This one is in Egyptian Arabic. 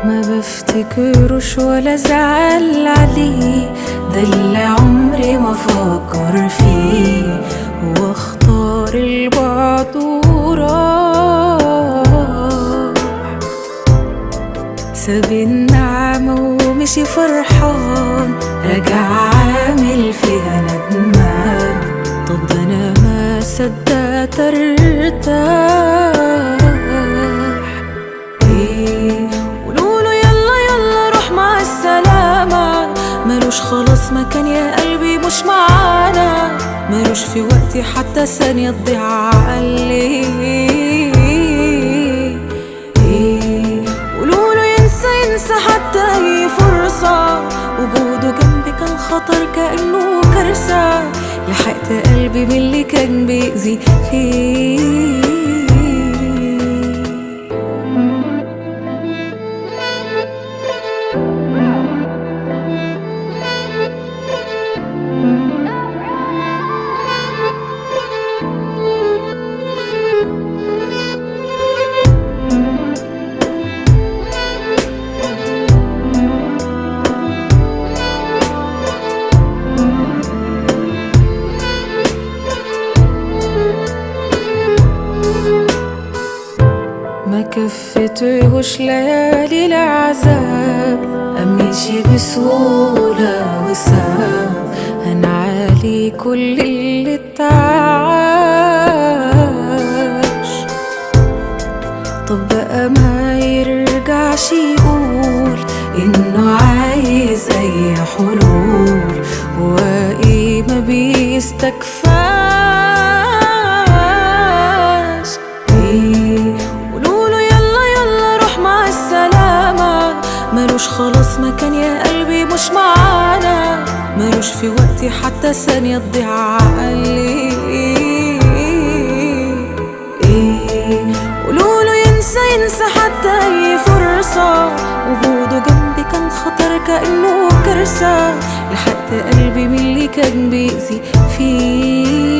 ما بفتكروش ولا زعل عليه ده اللي عمري ما فكر فيه واختار البعد وراح ساب النعمة ومشي فرحان رجع عامل فيها ندمان طب ده انا ما صدقت ارتاح ايه قولوله يلا يلا روح مع السلامة ملوش خلاص مكان يا قلبي مش معانا ملوش في وقتي حتى ثانية تضيع عقلي ايه قولوله ينسى ينسى حتى اي فرصة وجوده جنبي كان خطر كأنه كارثة لحقت قلبي من اللي كان بيأذي فيه ما كفتهوش ليالي العذاب أمشي بسهولة وسام هنعالي كل اللي اتعاش طب بقى ما يرجعش يقول إنه عايز أي حلول هو إيه ما بيستكفاش إيه قولوله يلا يلا روح مع السلامة ملوش خلاص مكان يا قلبي مش معانا ملوش في وقتي حتى ثانية تضيع عقلي إيه قولوله ينسى ينسى حتى أي فرصة وجوده جنبي كان خطر كأنه كارثة لحقت قلبي من اللي كان بيأذي فيه